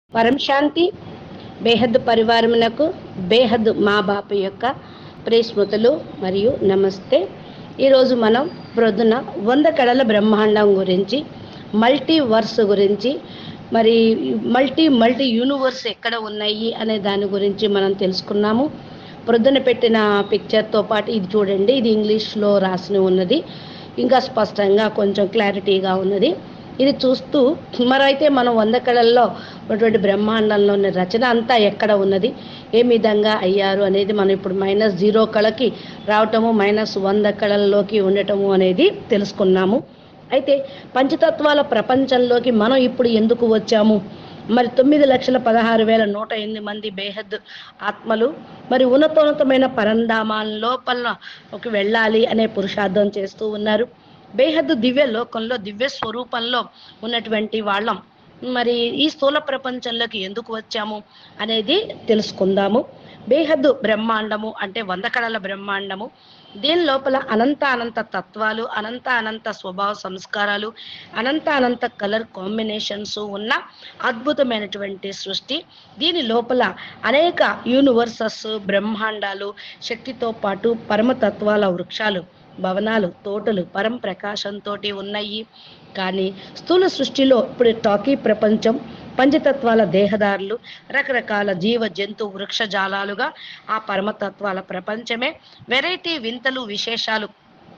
పరం శాంతి బేహద్ పరివారమునకు బేహద్ మా బాపు యొక్క ప్రేస్మృతులు మరియు నమస్తే ఈరోజు మనం ప్రొద్దున వంద కళల బ్రహ్మాండం గురించి మల్టీ వర్స్ గురించి మరి మల్టీ మల్టీ యూనివర్స్ ఎక్కడ ఉన్నాయి అనే దాని గురించి మనం తెలుసుకున్నాము ప్రొద్దున పెట్టిన పిక్చర్తో పాటు ఇది చూడండి ఇది ఇంగ్లీష్లో రాసి ఉన్నది ఇంకా స్పష్టంగా కొంచెం క్లారిటీగా ఉన్నది ఇది చూస్తూ మరైతే మనం వంద కళల్లో ఉన్నటువంటి బ్రహ్మాండంలోని రచన అంతా ఎక్కడ ఉన్నది ఏ విధంగా అయ్యారు అనేది మనం ఇప్పుడు మైనస్ జీరో కళకి రావటము మైనస్ వంద కళల్లోకి ఉండటము అనేది తెలుసుకున్నాము అయితే పంచతత్వాల ప్రపంచంలోకి మనం ఇప్పుడు ఎందుకు వచ్చాము మరి తొమ్మిది లక్షల పదహారు వేల నూట ఎనిమిది మంది బేహద్ ఆత్మలు మరి ఉన్నతోన్నతమైన పరంధామాల లోపలకి వెళ్ళాలి అనే పురుషార్థం చేస్తూ ఉన్నారు బేహద్దు దివ్య లోకంలో దివ్య స్వరూపంలో ఉన్నటువంటి వాళ్ళం మరి ఈ స్థూల ప్రపంచంలోకి ఎందుకు వచ్చాము అనేది తెలుసుకుందాము బేహద్దు బ్రహ్మాండము అంటే వంద కళల బ్రహ్మాండము దీని లోపల అనంత అనంత తత్వాలు అనంత అనంత స్వభావ సంస్కారాలు అనంత అనంత కలర్ కాంబినేషన్స్ ఉన్న అద్భుతమైనటువంటి సృష్టి దీని లోపల అనేక యూనివర్సెస్ బ్రహ్మాండాలు శక్తితో పాటు పరమతత్వాల వృక్షాలు భవనాలు తోటలు పరం ప్రకాశంతో ఉన్నాయి కానీ స్థూల సృష్టిలో ఇప్పుడు టాకీ ప్రపంచం పంచతత్వాల దేహదారులు రకరకాల జీవ జంతు వృక్షజాలాలుగా ఆ పరమతత్వాల ప్రపంచమే వెరైటీ వింతలు విశేషాలు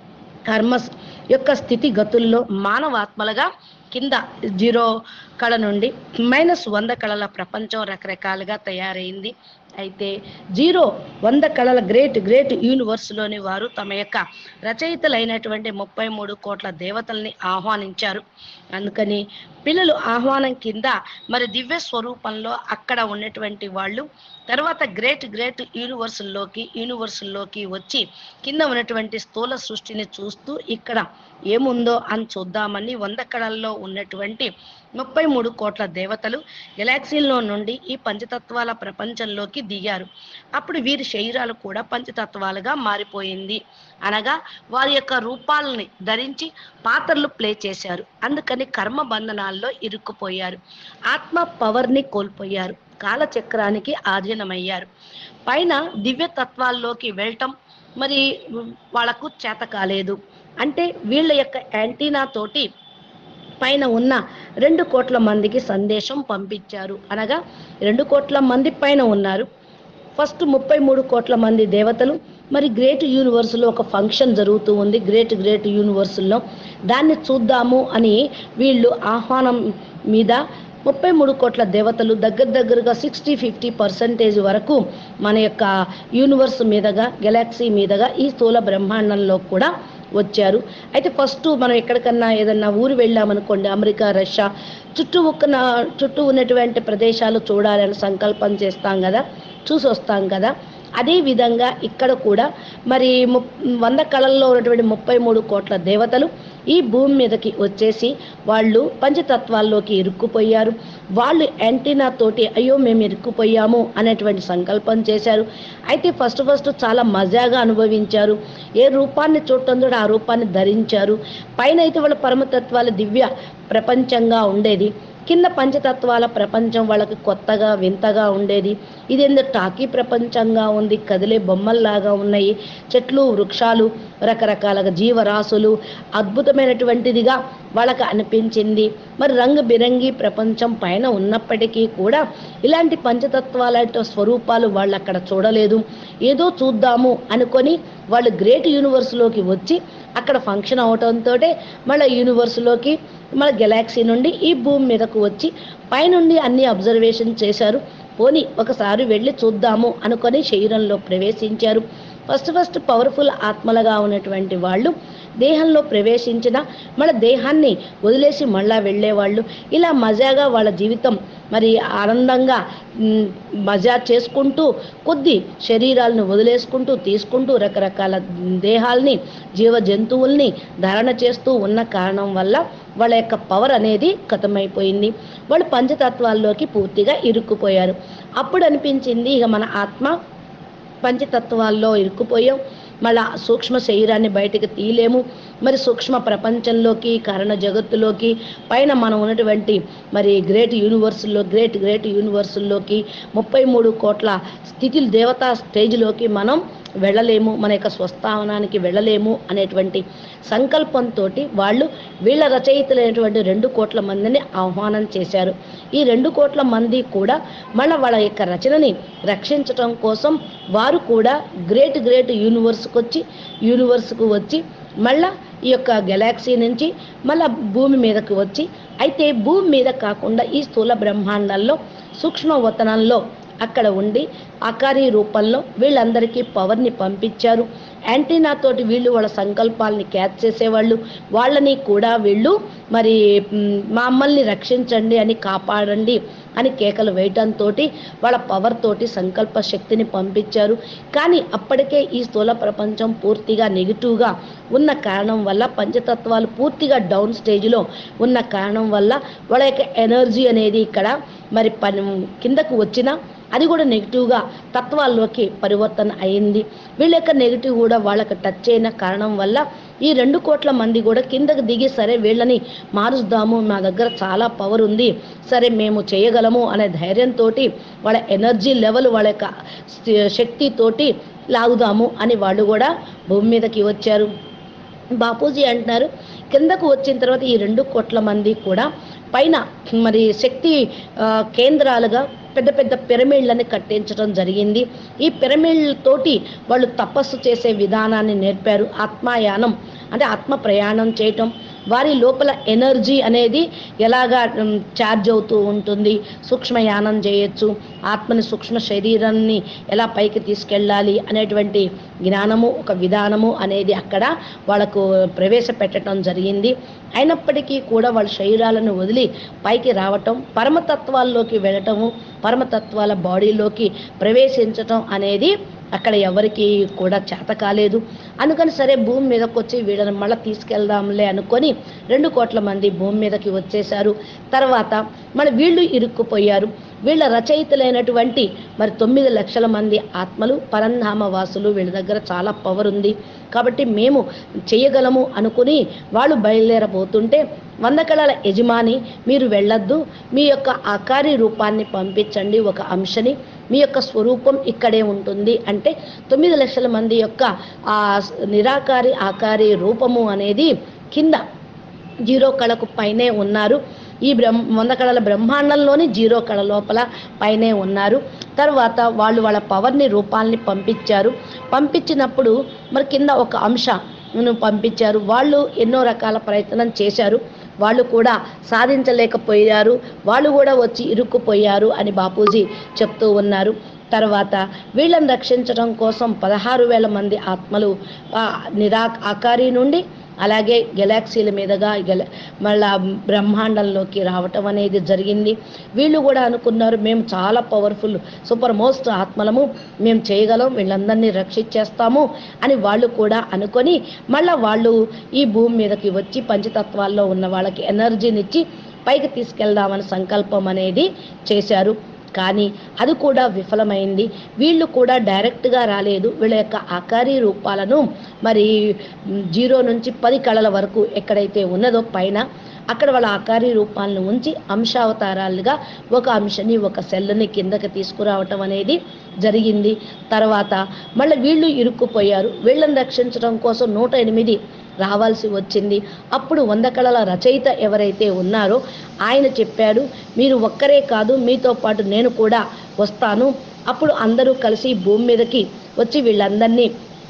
కర్మ యొక్క స్థితిగతుల్లో మానవాత్మలుగా కింద జీరో కళ నుండి మైనస్ వంద కళల ప్రపంచం రకరకాలుగా తయారైంది అయితే జీరో వంద కళల గ్రేట్ గ్రేట్ యూనివర్స్లోని వారు తమ యొక్క రచయితలైనటువంటి ముప్పై మూడు కోట్ల దేవతల్ని ఆహ్వానించారు అందుకని పిల్లలు ఆహ్వానం కింద మరి దివ్య స్వరూపంలో అక్కడ ఉన్నటువంటి వాళ్ళు తర్వాత గ్రేట్ గ్రేట్ యూనివర్సుల్లోకి యూనివర్సుల్లోకి వచ్చి కింద ఉన్నటువంటి స్థూల సృష్టిని చూస్తూ ఇక్కడ ఏముందో అని చూద్దామని వంద కళల్లో ఉన్నటువంటి ముప్పై మూడు కోట్ల దేవతలు గెలాక్సీల్లో నుండి ఈ పంచతత్వాల ప్రపంచంలోకి దిగారు అప్పుడు వీరి శరీరాలు కూడా పంచతత్వాలుగా మారిపోయింది అనగా వారి యొక్క రూపాలని ధరించి పాత్రలు ప్లే చేశారు అందుకని కర్మ బంధనాల్లో ఇరుక్కుపోయారు ఆత్మ పవర్ని కోల్పోయారు కాలచక్రానికి ఆధీనమయ్యారు పైన దివ్య తత్వాల్లోకి వెళ్ళటం మరి వాళ్లకు చేత కాలేదు అంటే వీళ్ళ యొక్క యాంటీనా తోటి పైన ఉన్న రెండు కోట్ల మందికి సందేశం పంపించారు అనగా రెండు కోట్ల మంది పైన ఉన్నారు ఫస్ట్ ముప్పై మూడు కోట్ల మంది దేవతలు మరి గ్రేట్ యూనివర్స్లో ఒక ఫంక్షన్ జరుగుతూ ఉంది గ్రేట్ గ్రేట్ యూనివర్సుల్లో దాన్ని చూద్దాము అని వీళ్ళు ఆహ్వానం మీద ముప్పై మూడు కోట్ల దేవతలు దగ్గర దగ్గరగా సిక్స్టీ ఫిఫ్టీ పర్సెంటేజ్ వరకు మన యొక్క యూనివర్స్ మీదగా గెలాక్సీ మీదగా ఈ స్థూల బ్రహ్మాండంలో కూడా వచ్చారు అయితే ఫస్ట్ మనం ఎక్కడికన్నా ఏదన్నా ఊరు వెళ్ళామనుకోండి అమెరికా రష్యా చుట్టూ ఉన్న చుట్టూ ఉన్నటువంటి ప్రదేశాలు చూడాలని సంకల్పం చేస్తాం కదా చూసి వస్తాం కదా అదే విధంగా ఇక్కడ కూడా మరి ము వంద కళల్లో ఉన్నటువంటి ముప్పై మూడు కోట్ల దేవతలు ఈ భూమి మీదకి వచ్చేసి వాళ్ళు పంచతత్వాల్లోకి ఇరుక్కుపోయారు వాళ్ళు యాంటీనా తోటి అయ్యో మేము ఇరుక్కుపోయాము అనేటువంటి సంకల్పం చేశారు అయితే ఫస్ట్ ఫస్ట్ చాలా మజాగా అనుభవించారు ఏ రూపాన్ని చూడటంతో ఆ రూపాన్ని ధరించారు పైన అయితే వాళ్ళ పరమతత్వాల దివ్య ప్రపంచంగా ఉండేది కింద పంచతత్వాల ప్రపంచం వాళ్ళకి కొత్తగా వింతగా ఉండేది ఇది ఎందుకు టాకీ ప్రపంచంగా ఉంది కదిలే బొమ్మల్లాగా ఉన్నాయి చెట్లు వృక్షాలు రకరకాల జీవరాశులు అద్భుతమైనటువంటిదిగా వాళ్ళకి అనిపించింది మరి రంగు బిరంగి ప్రపంచం పైన ఉన్నప్పటికీ కూడా ఇలాంటి పంచతత్వాల స్వరూపాలు వాళ్ళు అక్కడ చూడలేదు ఏదో చూద్దాము అనుకొని వాళ్ళు గ్రేట్ యూనివర్స్లోకి వచ్చి అక్కడ ఫంక్షన్ అవటంతో మళ్ళీ యూనివర్స్లోకి మన గెలాక్సీ నుండి ఈ భూమి మీదకు వచ్చి పైనుండి అన్ని అబ్జర్వేషన్ చేశారు పోని ఒకసారి వెళ్ళి చూద్దాము అనుకొని శరీరంలో ప్రవేశించారు ఫస్ట్ ఫస్ట్ పవర్ఫుల్ ఆత్మలుగా ఉన్నటువంటి వాళ్ళు దేహంలో ప్రవేశించిన మన దేహాన్ని వదిలేసి మళ్ళా వెళ్ళేవాళ్ళు ఇలా మజాగా వాళ్ళ జీవితం మరి ఆనందంగా మజా చేసుకుంటూ కొద్ది శరీరాలను వదిలేసుకుంటూ తీసుకుంటూ రకరకాల దేహాల్ని జీవ జంతువుల్ని ధారణ చేస్తూ ఉన్న కారణం వల్ల వాళ్ళ యొక్క పవర్ అనేది కథమైపోయింది వాళ్ళు పంచతత్వాల్లోకి పూర్తిగా ఇరుక్కుపోయారు అప్పుడు అనిపించింది ఇక మన ఆత్మ పంచతత్వాల్లో ఇరుక్కుపోయాం మళ్ళా సూక్ష్మ శరీరాన్ని బయటకు తీయలేము మరి సూక్ష్మ ప్రపంచంలోకి కారణ జగత్తులోకి పైన మనం ఉన్నటువంటి మరి గ్రేట్ యూనివర్సుల్లో గ్రేట్ గ్రేట్ యూనివర్సుల్లోకి ముప్పై మూడు కోట్ల స్థితిలు దేవతా స్టేజ్లోకి మనం వెళ్ళలేము మన యొక్క స్వస్థానానికి వెళ్ళలేము అనేటువంటి సంకల్పంతో వాళ్ళు వీళ్ళ రచయితలైనటువంటి రెండు కోట్ల మందిని ఆహ్వానం చేశారు ఈ రెండు కోట్ల మంది కూడా మళ్ళీ వాళ్ళ యొక్క రచనని రక్షించటం కోసం వారు కూడా గ్రేట్ గ్రేట్ యూనివర్స్కి వచ్చి యూనివర్స్కు వచ్చి మళ్ళా ఈ యొక్క గెలాక్సీ నుంచి మళ్ళా భూమి మీదకి వచ్చి అయితే భూమి మీద కాకుండా ఈ స్థూల బ్రహ్మాండాల్లో సూక్ష్మ వతనంలో అక్కడ ఉండి ఆకారీ రూపంలో వీళ్ళందరికీ పవర్ని పంపించారు యాంటీనా తోటి వీళ్ళు వాళ్ళ సంకల్పాలని క్యాచ్ చేసేవాళ్ళు వాళ్ళని కూడా వీళ్ళు మరి మ్, మమ్మల్ని రక్షించండి అని కాపాడండి అని కేకలు వేయటంతో వాళ్ళ పవర్ తోటి సంకల్ప శక్తిని పంపించారు కానీ అప్పటికే ఈ స్థూల ప్రపంచం పూర్తిగా నెగిటివ్గా ఉన్న కారణం వల్ల పంచతత్వాలు పూర్తిగా డౌన్ స్టేజ్లో ఉన్న కారణం వల్ల వాళ్ళ యొక్క ఎనర్జీ అనేది ఇక్కడ మరి పని కిందకు వచ్చినా అది కూడా నెగిటివ్గా తత్వాల్లోకి పరివర్తన అయింది వీళ్ళ యొక్క నెగిటివ్ కూడా వాళ్ళకి టచ్ అయిన కారణం వల్ల ఈ రెండు కోట్ల మంది కూడా కిందకు దిగి సరే వీళ్ళని మారుస్తాము మా దగ్గర చాలా పవర్ ఉంది సరే మేము చేయగలము అనే ధైర్యంతో వాళ్ళ ఎనర్జీ లెవెల్ వాళ్ళ యొక్క శ- శక్తితోటి లాగుదాము అని వాళ్ళు కూడా భూమి మీదకి వచ్చారు బాపూజీ అంటున్నారు కిందకు వచ్చిన తర్వాత ఈ రెండు కోట్ల మంది కూడా పైన మరి శక్తి ఆ, కేంద్రాలుగా పెద్ద పెద్ద పిరమిడ్లని కట్టించడం జరిగింది ఈ పిరమిడ్లతోటి వాళ్ళు తపస్సు చేసే విధానాన్ని నేర్పారు ఆత్మాయానం అంటే ఆత్మ ప్రయాణం చేయటం వారి లోపల ఎనర్జీ అనేది ఎలాగా ఉమ్, ఛార్జ్ అవుతూ ఉంటుంది సూక్ష్మయానం చేయొచ్చు ఆత్మని సూక్ష్మ శరీరాన్ని ఎలా పైకి తీసుకెళ్ళాలి అనేటువంటి జ్ఞానము ఒక విధానము అనేది అక్కడ వాళ్ళకు ప్రవేశపెట్టడం జరిగింది అయినప్పటికీ కూడా వాళ్ళ శరీరాలను వదిలి పైకి రావటం పరమతత్వాల్లోకి వెళ్ళటము పరమతత్వాల బాడీలోకి ప్రవేశించటం అనేది అక్కడ ఎవరికి కూడా చేత కాలేదు అందుకని సరే భూమి మీదకి వచ్చి వీళ్ళని మళ్ళీ తీసుకెళ్దాంలే అనుకొని రెండు కోట్ల మంది భూమి మీదకి వచ్చేశారు తర్వాత మరి వీళ్ళు ఇరుక్కుపోయారు వీళ్ళ రచయితలైనటువంటి మరి తొమ్మిది లక్షల మంది ఆత్మలు పరంధామ వాసులు వీళ్ళ దగ్గర చాలా పవర్ ఉంది కాబట్టి మేము చేయగలము అనుకుని వాళ్ళు బయలుదేరబోతుంటే వంద కళల యజమాని మీరు వెళ్ళొద్దు మీ యొక్క ఆకారి రూపాన్ని పంపించండి ఒక అంశని మీ యొక్క స్వరూపం ఇక్కడే ఉంటుంది అంటే తొమ్మిది లక్షల మంది యొక్క ఆ నిరాకారి ఆకారి రూపము అనేది కింద జీరో కళకు పైనే ఉన్నారు ఈ బ్రహ్మ వంద కళల బ్రహ్మాండంలోని జీరో కళ లోపల పైనే ఉన్నారు తర్వాత వాళ్ళు వాళ్ళ పవర్ని రూపాల్ని పంపించారు పంపించినప్పుడు మరి కింద ఒక అంశను పంపించారు వాళ్ళు ఎన్నో రకాల ప్రయత్నం చేశారు వాళ్ళు కూడా సాధించలేకపోయారు వాళ్ళు కూడా వచ్చి ఇరుక్కుపోయారు అని బాపూజీ చెప్తూ ఉన్నారు తర్వాత వీళ్ళని రక్షించడం కోసం పదహారు వేల మంది ఆత్మలు ఆ, నిరా ఆకారి నుండి అలాగే గెలాక్సీల మీదుగా గెల మళ్ళా బ్రహ్మాండంలోకి రావటం అనేది జరిగింది వీళ్ళు కూడా అనుకున్నారు మేము చాలా పవర్ఫుల్ సూపర్ మోస్ట్ ఆత్మలము మేము చేయగలం వీళ్ళందరినీ రక్షించేస్తాము అని వాళ్ళు కూడా అనుకొని మళ్ళా వాళ్ళు ఈ భూమి మీదకి వచ్చి పంచతత్వాల్లో ఉన్న వాళ్ళకి ఎనర్జీనిచ్చి పైకి తీసుకెళ్దామని సంకల్పం అనేది చేశారు కానీ అది కూడా విఫలమైంది వీళ్ళు కూడా డైరెక్ట్గా రాలేదు వీళ్ళ యొక్క ఆకారీ రూపాలను మరి మ్, జీరో నుంచి పది కళల వరకు ఎక్కడైతే ఉన్నదో పైన అక్కడ వాళ్ళ ఆకారీ రూపాలను ఉంచి అంశావతారాలుగా ఒక అంశని ఒక సెల్ని కిందకి తీసుకురావటం అనేది జరిగింది తర్వాత మళ్ళీ వీళ్ళు ఇరుక్కుపోయారు వీళ్ళని రక్షించడం కోసం నూట ఎనిమిది రావాల్సి వచ్చింది అప్పుడు వంద కళల రచయిత ఎవరైతే ఉన్నారో ఆయన చెప్పాడు మీరు ఒక్కరే కాదు మీతో పాటు నేను కూడా వస్తాను అప్పుడు అందరూ కలిసి భూమి మీదకి వచ్చి వీళ్ళందరినీ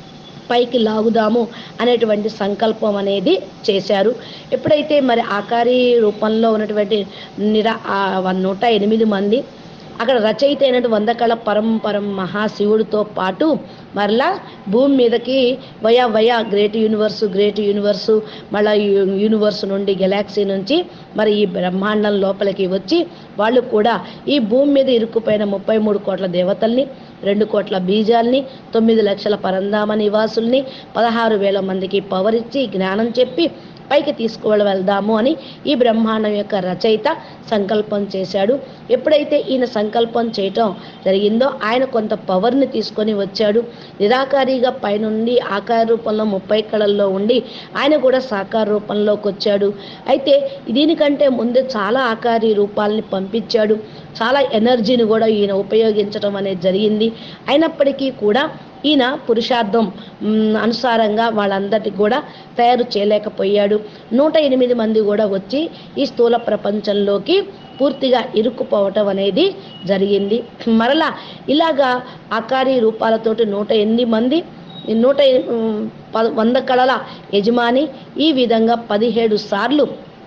పైకి లాగుదాము అనేటువంటి సంకల్పం అనేది చేశారు ఎప్పుడైతే మరి ఆకారి రూపంలో ఉన్నటువంటి నిరా ఆ వన్ నూట ఎనిమిది మంది అక్కడ రచయిత అయినటువంటి వంద కళ పరం పరం మహాశివుడితో పాటు మరలా భూమి మీదకి via via great universe great universe మళ్ళా యు- యూనివర్స్ నుండి గెలాక్సీ నుంచి మరి ఈ బ్రహ్మాండం లోపలికి వచ్చి వాళ్ళు కూడా ఈ భూమి మీద ఇరుక్కుపోయిన ముప్పై మూడు కోట్ల దేవతల్ని రెండు కోట్ల బీజాల్ని తొమ్మిది లక్షల పరంధామ నివాసుల్ని పదహారు వేల మందికి పవర్ ఇచ్చి జ్ఞానం చెప్పి పైకి తీసుకువెళ్ళ వెళ్దాము అని ఈ బ్రహ్మాండం యొక్క రచయిత సంకల్పం చేశాడు ఎప్పుడైతే ఈయన సంకల్పం చేయటం జరిగిందో ఆయన కొంత పవర్ని తీసుకొని వచ్చాడు నిరాకారిగా పైనుండి ఆకార రూపంలో ముప్పై కళల్లో ఉండి ఆయన కూడా సాకార రూపంలోకి వచ్చాడు అయితే దీనికంటే ముందే చాలా ఆకారి రూపాలని పంపించాడు చాలా ఎనర్జీని కూడా ఈయన ఉపయోగించడం అనేది జరిగింది అయినప్పటికీ కూడా ఈయన పురుషార్థం మ్, అనుసారంగా వాళ్ళందరికీ కూడా తయారు చేయలేకపోయాడు నూట ఎనిమిది మంది కూడా వచ్చి ఈ స్థూల ప్రపంచంలోకి పూర్తిగా ఇరుక్కుపోవటం అనేది జరిగింది మరలా ఇలాగా ఆకారి రూపాలతోటి నూట ఎనిమిది మంది ఈ నూట ఎ- ఉమ్, పద- వంద కళల యజమాని ఈ విధంగా పదిహేడు సార్లు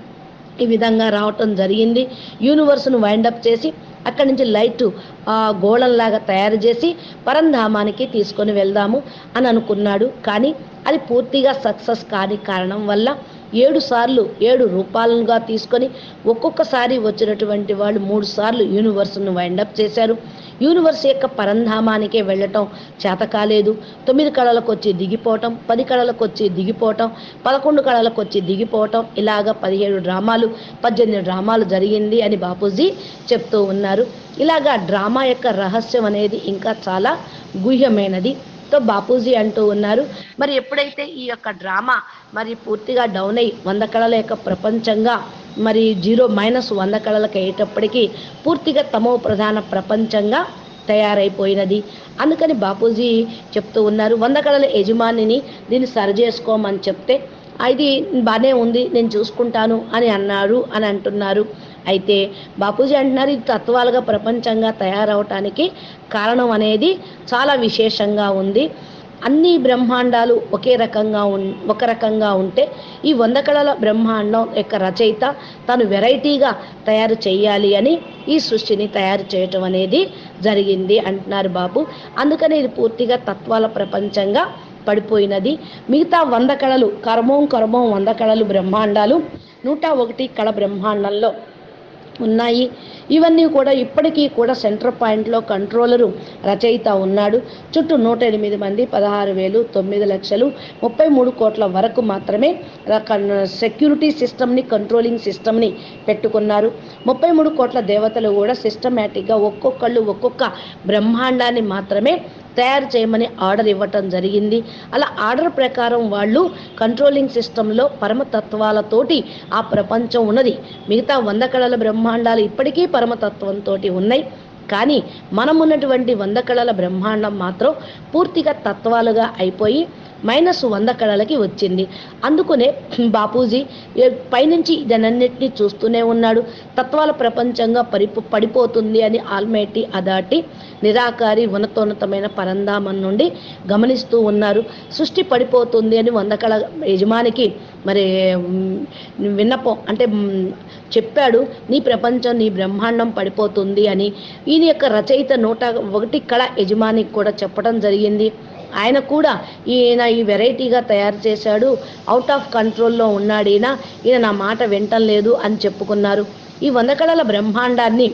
ఈ విధంగా రావటం జరిగింది యూనివర్స్ను వైండప్ చేసి అక్కడి నుంచి లైట్ ఆ, గోళంలాగా తయారు చేసి పరంధామానికి తీసుకొని వెళ్దాము అని అనుకున్నాడు కానీ అది పూర్తిగా సక్సెస్ కాని కారణం వల్ల ఏడు సార్లు ఏడు రూపాలుగా తీసుకొని ఒక్కొక్కసారి వచ్చినటువంటి వాళ్ళు మూడు సార్లు యూనివర్స్ను వైండప్ చేశారు యూనివర్స్ యొక్క పరంధామానికే వెళ్ళటం చేత కాలేదు తొమ్మిది కళలకు వచ్చి దిగిపోవటం పది కళలకు వచ్చి దిగిపోవటం పదకొండు కళలకు వచ్చి దిగిపోవటం ఇలాగ పదిహేడు డ్రామాలు పద్దెనిమిది డ్రామాలు జరిగింది అని బాపూజీ చెప్తూ ఉన్నారు ఇలాగా డ్రామా యొక్క రహస్యం అనేది ఇంకా చాలా గుహ్యమైనది తో బాపూజీ అంటూ ఉన్నారు మరి ఎప్పుడైతే ఈ యొక్క డ్రామా మరి పూర్తిగా డౌన్ అయి వంద కళల యొక్క ప్రపంచంగా మరి జీరో మైనస్ వంద కళలకు అయ్యేటప్పటికీ పూర్తిగా తమో ప్రధాన ప్రపంచంగా తయారైపోయినది అందుకని బాపూజీ చెప్తూ ఉన్నారు వంద కళల యజమానిని దీన్ని సరి చేసుకోమని చెప్తే ఇది బాగానే ఉంది నేను చూసుకుంటాను అని అన్నారు అని అంటున్నారు అయితే బాపూజీ అంటున్నారు ఇది తత్వాలుగా ప్రపంచంగా తయారవటానికి కారణం అనేది చాలా విశేషంగా ఉంది అన్ని బ్రహ్మాండాలు ఒకే రకంగా ఉన్ ఒక రకంగా ఉంటే ఈ వంద కళల బ్రహ్మాండం యొక్క రచయిత తను వెరైటీగా తయారు చేయాలి అని ఈ సృష్టిని తయారు చేయటం అనేది జరిగింది అంటున్నారు బాబు అందుకని ఇది పూర్తిగా తత్వాల ప్రపంచంగా పడిపోయినది మిగతా వంద కళలు కర్మం కర్మం వంద కళలు బ్రహ్మాండాలు నూట ఒకటి కళ బ్రహ్మాండంలో ఉన్నాయి ఇవన్నీ కూడా ఇప్పటికీ కూడా సెంటర్ పాయింట్లో కంట్రోలరు రచయిత ఉన్నాడు చుట్టూ నూట ఎనిమిది మంది పదహారు వేలు తొమ్మిది లక్షలు ముప్పై మూడు కోట్ల వరకు మాత్రమే సెక్యూరిటీ సిస్టమ్ని కంట్రోలింగ్ సిస్టమ్ని పెట్టుకున్నారు ముప్పై మూడు కోట్ల దేవతలు కూడా సిస్టమేటిక్గా ఒక్కొక్కళ్ళు ఒక్కొక్క బ్రహ్మాండాన్ని మాత్రమే తయారు చేయమని ఆర్డర్ ఇవ్వటం జరిగింది అలా ఆర్డర్ ప్రకారం వాళ్ళు కంట్రోలింగ్ సిస్టంలో పరమతత్వాలతోటి ఆ ప్రపంచం ఉన్నది మిగతా వంద కళల బ్రహ్మాండాలు ఇప్పటికీ పరమతత్వంతో ఉన్నాయి కానీ మనం ఉన్నటువంటి వంద కళల బ్రహ్మాండం మాత్రం పూర్తిగా తత్వాలుగా అయిపోయి మైనస్ వంద కళలకి వచ్చింది అందుకునే బాపూజీ ఏ- పైనుంచి ఇదనన్నిటినీ చూస్తూనే ఉన్నాడు తత్వాల ప్రపంచంగా పరిపు పడిపోతుంది అని ఆల్మేటి అదాటి నిరాకారి ఉన్నతోన్నతమైన పరంధామం నుండి గమనిస్తూ ఉన్నారు సృష్టి పడిపోతుంది అని వంద కళ యజమానికి మరి మ్, విన్నపం అంటే మ్, చెప్పాడు నీ ప్రపంచం నీ బ్రహ్మాండం పడిపోతుంది అని ఈయన యొక్క రచయిత నూట ఒకటి కళ యజమానికి కూడా చెప్పడం జరిగింది ఆయన కూడా ఈయన ఈ వెరైటీగా తయారు చేశాడు అవుట్ ఆఫ్ కంట్రోల్లో ఉన్నాడు ఈయన ఈయన నా మాట వింటం లేదు అని చెప్పుకున్నారు ఈ వంద కళల బ్రహ్మాండాన్ని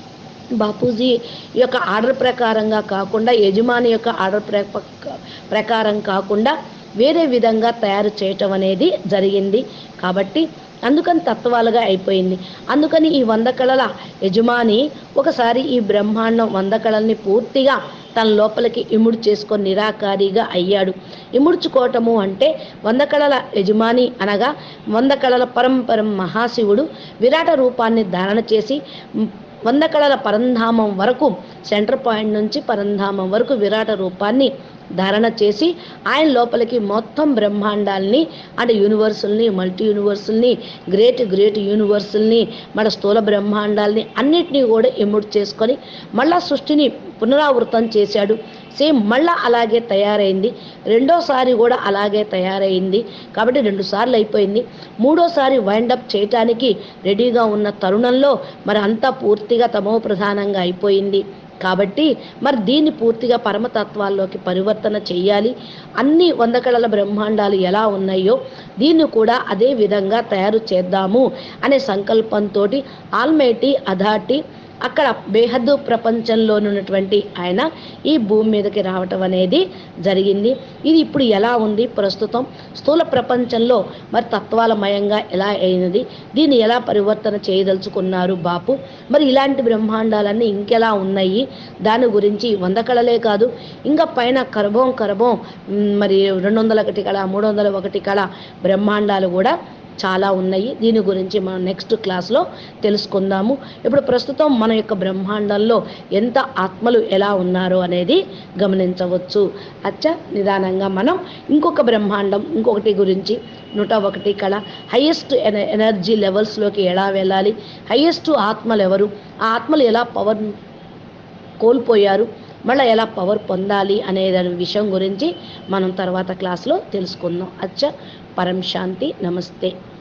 బాపూజీ యొక్క ఆర్డర్ ప్రకారంగా కాకుండా యజమాని యొక్క ఆర్డర్ ప్ర- ప్రకారం కాకుండా వేరే విధంగా తయారు చేయటం అనేది జరిగింది కాబట్టి అందుకని తత్వాలుగా అయిపోయింది అందుకని ఈ వంద కళల యజమాని ఒకసారి ఈ బ్రహ్మాండం వంద కళల్ని పూర్తిగా తన లోపలికి ఇముడు చేసుకొని నిరాకారిగా అయ్యాడు ఇముడ్చుకోవటము అంటే వంద కళల యజమాని అనగా వంద కళల పరంపరం మహాశివుడు విరాట రూపాన్ని ధారణ చేసి మ్, వంద కళల పరంధామం వరకు సెంటర్ పాయింట్ నుంచి పరంధామం వరకు విరాట రూపాన్ని ధారణ చేసి ఆయన లోపలికి మొత్తం బ్రహ్మాండాల్ని అంటే యూనివర్సుల్ని మల్టీ యూనివర్సుల్ని గ్రేట్ గ్రేట్ యూనివర్సుల్ని మన స్థూల బ్రహ్మాండాల్ని అన్నిటినీ కూడా ఎముడు చేసుకొని మళ్ళా సృష్టిని పునరావృతం చేశాడు సేమ్ మళ్ళా అలాగే తయారైంది రెండోసారి కూడా అలాగే తయారైంది కాబట్టి రెండు సార్లు అయిపోయింది మూడోసారి వైండప్ చేయటానికి రెడీగా ఉన్న తరుణంలో మరి అంతా పూర్తిగా తమో ప్రధానంగా అయిపోయింది కాబట్టి మరి దీన్ని పూర్తిగా పరమతత్వాల్లోకి పరివర్తన చేయాలి అన్ని వంద కళల బ్రహ్మాండాలు ఎలా ఉన్నాయో దీన్ని కూడా అదే విధంగా తయారు చేద్దాము అనే సంకల్పంతో ఆల్మేటి అధాటి అక్కడ బేహద్దు ప్రపంచంలో ఉన్నటువంటి ఆయన ఈ భూమి మీదకి రావటం అనేది జరిగింది ఇది ఇప్పుడు ఎలా ఉంది ప్రస్తుతం స్థూల ప్రపంచంలో మరి తత్వాలమయంగా ఎలా అయినది దీన్ని ఎలా పరివర్తన చేయదలుచుకున్నారు బాపు మరి ఇలాంటి బ్రహ్మాండాలన్నీ ఇంకెలా ఉన్నాయి దాని గురించి వంద కళలే కాదు ఇంకా పైన కరబోం కరబోం మ్, మరి రెండు వందల ఒకటి కళ మూడు వందల ఒకటి కళ బ్రహ్మాండాలు కూడా చాలా ఉన్నాయి దీని గురించి మనం నెక్స్ట్ క్లాస్లో తెలుసుకుందాము ఇప్పుడు ప్రస్తుతం మన యొక్క బ్రహ్మాండంలో ఎంత ఆత్మలు ఎలా ఉన్నారో అనేది గమనించవచ్చు అచ్చ నిదానంగా మనం ఇంకొక బ్రహ్మాండం ఇంకొకటి గురించి నూట ఒకటి కళ హయ్యెస్ట్ ఎనర్జీ లెవెల్స్లోకి ఎలా వెళ్ళాలి హయ్యెస్ట్ ఆత్మలు ఎవరు ఆ ఆత్మలు ఎలా పవర్ కోల్పోయారు మళ్ళీ ఎలా పవర్ పొందాలి అనే దాని విషయం గురించి మనం తర్వాత క్లాస్లో తెలుసుకుందాం అచ్చ పరం శాంతి నమస్తే